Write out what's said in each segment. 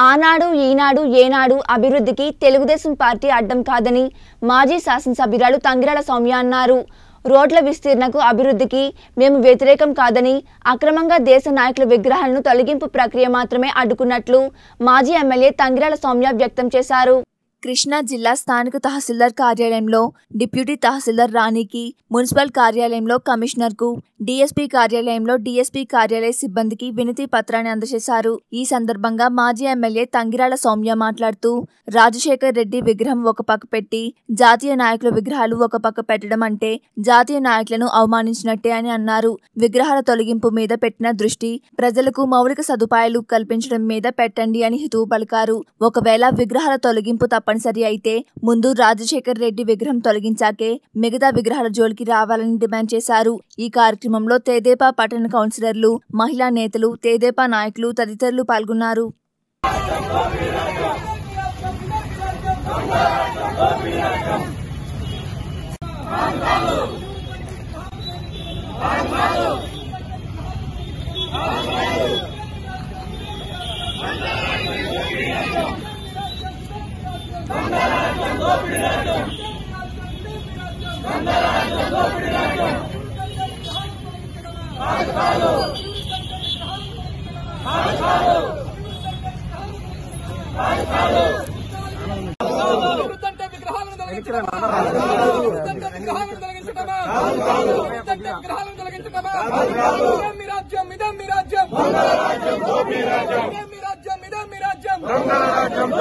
ఆనాడు ఈనాడు ఏనాడు అభివృద్ధికి తెలుగుదేశం పార్టీ అడ్డం కాదని మాజీ శాసనసభ్యురాలు తంగిరాల సౌమ్య అన్నారు రోడ్ల విస్తీర్ణకు అభివృద్ధికి మేము వ్యతిరేకం కాదని అక్రమంగా దేశ నాయకుల విగ్రహాలను తొలగింపు ప్రక్రియ మాత్రమే అడ్డుకున్నట్లు మాజీ ఎమ్మెల్యే తంగిరాల సౌమ్య వ్యక్తం చేశారు కృష్ణా జిల్లా స్థానిక తహసీల్దార్ కార్యాలయంలో డిప్యూటీ తహసీల్దార్ రాణికి మున్సిపల్ కార్యాలయంలో కమిషనర్కు డీఎస్పీ కార్యాలయంలో డీఎస్పీ కార్యాలయ సిబ్బందికి వినతి పత్రాన్ని అందజేశారు ఈ సందర్భంగా మాజీ ఎమ్మెల్యే తంగిరాల సౌమ్య మాట్లాడుతూ రాజశేఖర్ రెడ్డి విగ్రహం ఒక పక్క పెట్టి జాతీయ నాయకుల విగ్రహాలు ఒక పక్క పెట్టడం అంటే జాతీయ నాయకులను అవమానించినట్టే అని అన్నారు విగ్రహాల తొలగింపు మీద పెట్టిన దృష్టి ప్రజలకు మౌలిక సదుపాయాలు కల్పించడం మీద పెట్టండి అని హితవు పలికారు ఒకవేళ విగ్రహాల తొలగింపు తప్పనిసరి అయితే ముందు రాజశేఖర్ రెడ్డి విగ్రహం తొలగించాకే మిగతా విగ్రహాల జోలికి రావాలని డిమాండ్ చేశారు ఈ కార్యక్రమంలో తేదేపా పట్టణ కౌన్సిలర్లు మహిళా నేతలు తేదేపా నాయకులు తదితరులు పాల్గొన్నారు వృద్ధంటే విగ్రహాలను తొలగించడమా? వృద్ధంటే విగ్రహాలను తొలగించడమా? వృద్ధంటే విగ్రహాలను తొలగించడమా? ఇదేం మీ రాజ్యం ఇదేం మీ రాజ్యం ఇదేం మీ రాజ్యం ఇదేం మీ రాజ్యం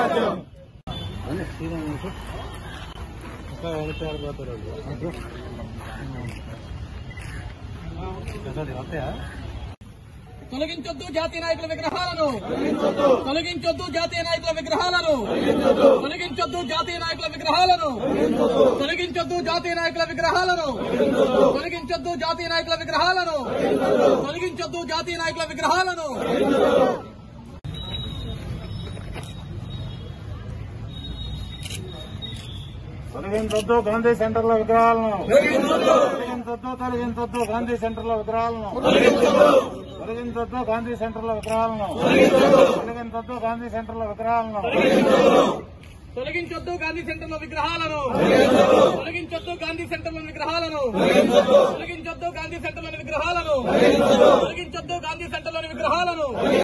తొలగించొద్దు జాతీయ నాయకుల విగ్రహాలను తొలగించొద్దు జాతీయ నాయకుల విగ్రహాలను తొలగించొద్దు జాతీయ నాయకుల విగ్రహాలను తొలగించొద్దు జాతీయ నాయకుల విగ్రహాలను తొలగించొద్దు జాతీయ నాయకుల విగ్రహాలను తొలగించొద్దు జాతీయ నాయకుల విగ్రహాలను తొలగించొద్దు గాంధీ సెంటర్ లో విగ్రహాలను తొలగించొద్దు తొలగించొద్దు గాంధీ సెంటర్ లో విగ్రహాలను తొలగించొద్దు గాంధీ సెంటర్ లో విగ్రహాలను తొలగించొద్దు గాంధీ సెంటర్ లో విగ్రహాలను తొలగించొద్దు గాంధీ సెంటర్ లో విగ్రహాలను తొలగించొద్దు గాంధీ సెంటర్ లో విగ్రహాలను తొలగించొద్దు గాంధీ సెంటర్ లో విగ్రహాలను తొలగించొద్దు గాంధీ సెంటర్ లోని విగ్రహాలను